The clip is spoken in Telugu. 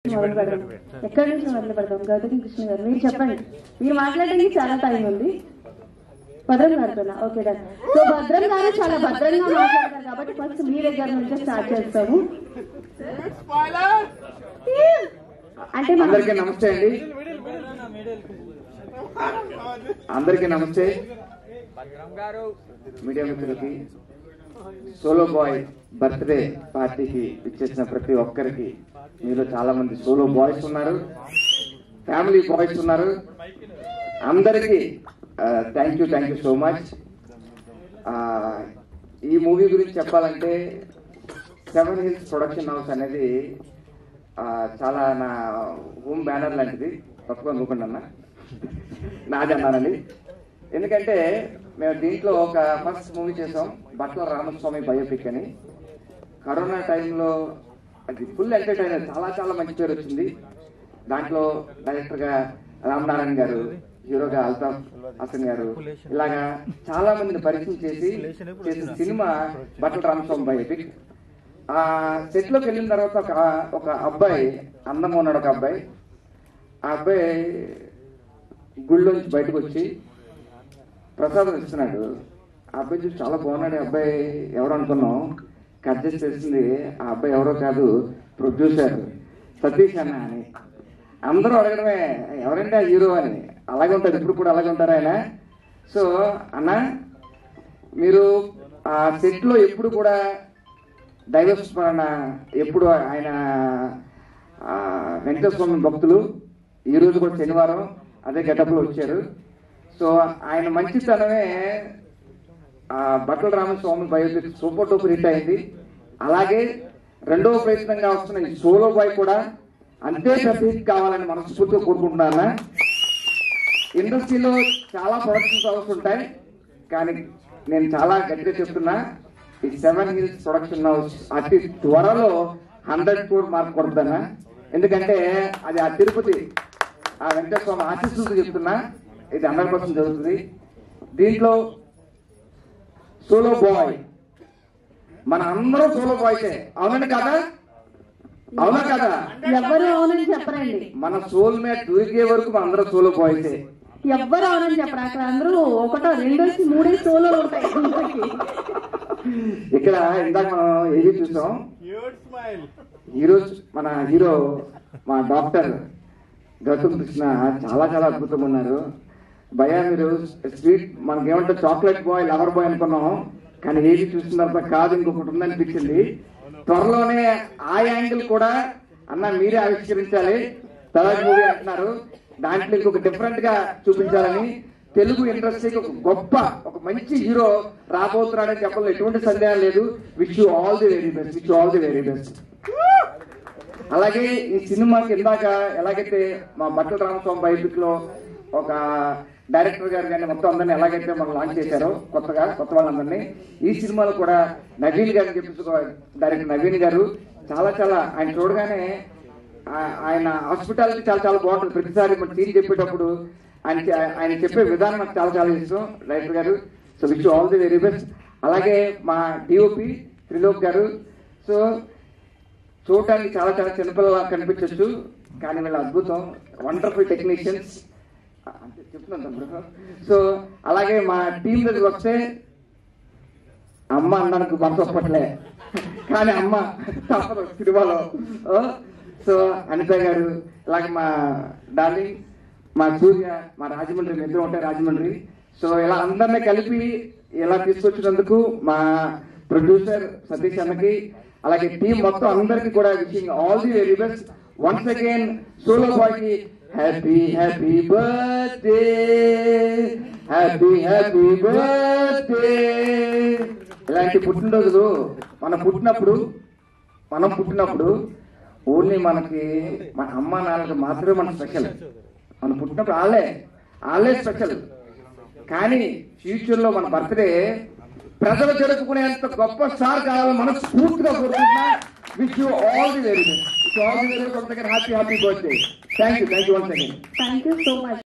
నుంచి మొదలు పెడదాం ఎక్కడి నుంచి మొదలు పెడదాం గౌతమి కృష్ణ గారు మీరు చెప్పండి మీరు మాట్లాడడానికి చాలా టైం ఉంది భద్రం గారితోనా ఓకే డన్ సో భద్రం గారు చాలా భద్రంగా మాట్లాడతారు కాబట్టి ఫస్ట్ మీ దగ్గర నుంచి స్టార్ట్ చేస్తాము అంటే మనం అందరికీ నమస్తే అండి అందరికీ నమస్తే మీడియా మిత్రులకి సోలో బాయ్ బర్త్డే పార్టీకి ఇచ్చేసిన ప్రతి ఒక్కరికి మీలో చాలా మంది సోలో బాయ్స్ ఉన్నారు ఫ్యామిలీ బాయ్స్ ఉన్నారు అందరికీ thank you thank you so much ఈ మూవీ గురించి చెప్పాలంటే సెవెన్ హిల్స్ ప్రొడక్షన్ హౌస్ అనేది ఆ, చాలా నా హోమ్ బ్యానర్ లాంటిది తప్పుగా అనుకోకుండా అన్న నాది అన్నానండి ఎందుకంటే మేము దీంట్లో ఒక ఫస్ట్ మూవీ చేసాం బట్ల రామస్వామి బయోపిక్ అని కరోనా టైంలో అది ఫుల్ ఎంటర్టైనర్ చాలా చాలా మంచి పేరు వచ్చింది దాంట్లో డైరెక్టర్గా రామనారాయణ గారు హీరోగా అల్తాఫ్ హసన్ గారు ఇలాగా చాలా మందిని పరిచయం చేసి చేసిన సినిమా బట్ల రామస్వామి బయోపిక్ ఆ సెట్ లోకి వెళ్ళిన తర్వాత ఒక ఒక అబ్బాయి అందం ఉన్నాడు ఒక అబ్బాయి ఆ అబ్బాయి గుళ్ళోంచి బయటకు వచ్చి ప్రసాదం ఇస్తున్నాడు ఆ అబ్బాయి చూసి చాలా బాగున్నాడు ఈ అబ్బాయి ఎవరు అనుకున్నాం కట్ చేసి తెలిసింది ఆ అబ్బాయి ఎవరో కాదు ప్రొడ్యూసర్ సతీష్ అన్న అని అందరూ అడగడమే ఎవరంటే ఆ హీరో అని అలాగే ఉంటారు ఇప్పుడు కూడా అలాగే ఉంటారు ఆయన సో అన్న మీరు ఆ సెట్ లో ఎప్పుడు కూడా దైవ స్మరణ ఎప్పుడు ఆయన ఆ, వెంకటేశ్వర స్వామి భక్తులు ఈ రోజు కూడా శనివారం అదే గెటప్ లో వచ్చారు సో ఆయన మంచితనమే ఆ, Battala Ramaswamy biopic super duper hit అయింది అలాగే రెండవ ప్రయత్నంగా వస్తున్న ఈ సోలో బాయ్ కూడా అంతే పెద్ద హిట్ కావాలని మనస్ఫూర్తిగా కోరుకుంటున్నాను ఇండస్ట్రీలో చాలా ప్రొడక్షన్స్ హౌస్ ఉంటాయి కానీ నేను చాలా గట్టిగా చెప్తున్నా ఈ సెవెన్ హిల్స్ ప్రొడక్షన్ హౌస్ అతి త్వరలో హండ్రెడ్ క్రోర్ మార్క్ కొడుతున్నా ఎందుకంటే అది ఆ తిరుపతి ఆ వెంకటేశ్వర స్వామి ఆశీస్సులతో చెప్తున్నా ఇది హండ్రెడ్ పర్సెంట్ జరుగుతుంది దీంట్లో సోలో బాయ్ మన అందరూ సోలో బాయ్సే అవునండి కదా అవునా కదా ఎవ్వరు అవునని చెప్పరండి మన సోల్ మేట్ దూకే వరకు మన అందరూ సోలో బాయ్సే ఎవ్వరు అవునని చెప్పరు అక్కడ అందరూ ఒకటో రెండోసి మూడే సోలో ఉంటాయి ఇంతకీ. ఇక్కడ ఇందాక మనం ఏది చూసాం హీరో మన హీరో మా డాక్టర్ గౌతమ్ కృష్ణ చాలా చాలా అద్భుతంగా ఉన్నారు భయ మీరు స్వీట్ మనకేమంటే చాక్లెట్ బాయ్ లవర్ బాయ్ అనుకున్నాం కానీ ఏది చూసిన తర్వాత కాదు ఇంకొకటి ఉందనిపించింది త్వరలోనే ఆ యాంగిల్ కూడా అన్న మీరే ఆవిష్కరించాలి థర్డ్ మూవీ అంటున్నారు దాంట్లో ఇంకొక డిఫరెంట్ గా చూపించాలని తెలుగు ఇండస్ట్రీకి ఒక గొప్ప ఒక మంచి హీరో రాబోతున్నాడని చెప్పడంలో ఎటువంటి సందేహం లేదు wish you all the very best wish all the very best అలాగే ఈ సినిమాకి ఇందాక ఎలాగైతే మా బట్టల రామస్వామి బయోపిక్ లో ఒక డైరెక్టర్ గారు కానీ మొత్తం అందరినీ ఎలాగైతే మనం లాంచ్ చేశారో కొత్తగా కొత్త వాళ్ళందరినీ ఈ సినిమాలో కూడా నవీన్ గారు చెప్పేసి డైరెక్టర్ నవీన్ గారు చాలా చాలా ఆయన చూడగానే ఆ- ఆయన హాస్పిటాలిటీ చాలా చాలా బాగుంటుంది ప్రతిసారి మన సీన్ చెప్పేటప్పుడు ఆయన చే- ఆయన చెప్పే విధానం నాకు చాలా చాలా ఇష్టం డైరెక్టర్ గారు so wish all the very best అలాగే మా డిఓపి త్రిలోక్ గారు సో చూడటానికి చాలా చాలా చిన్నపిల్లలా కనిపించవచ్చు కానీ వీళ్ళ అద్భుతం వండర్ఫుల్ టెక్నీషియన్స్ అంటే చెప్తున్నాను తమ్ముడు సో అలాగే మా టీం దగ్గర వస్తే అమ్మ అన్నానికి మనసు ఒప్పట్లే కానీ అమ్మ తప్పదు సినిమాలో ఓ, సో అనిత గారు అలాగే మా డార్లింగ్ మా సూర్య మా రాజమండ్రి మీ ఇద్దరు ఉంటాయి రాజమండ్రి సో ఇలా అందరినీ కలిపి ఇలా తీసుకొచ్చినందుకు మా ప్రొడ్యూసర్ సతీష్ అన్నకి అలాగే టీం మొత్తం అందరికి కూడా wishing all the very best once again solo boy కి happy happy birthday happy happy birthday ఇలాంటి పుట్టినరోజులు మనం పుట్టినప్పుడు మనం పుట్టినప్పుడు ఓన్లీ మనకి మన అమ్మ నాన్నకి మాత్రమే మన స్పెషల్ మనం పుట్టినప్పుడు వాళ్ళే వాళ్ళే స్పెషల్ కానీ ఫ్యూచర్ లో మన బర్త్డే ప్రజలు జరుపుకునేంత గొప్ప స్టార్ కావాలని మనస్ఫూర్తిగా కోరుకుంటున్నా wish you all the very best wish all the very best happy happy birthday thank you thank you once again thank you so much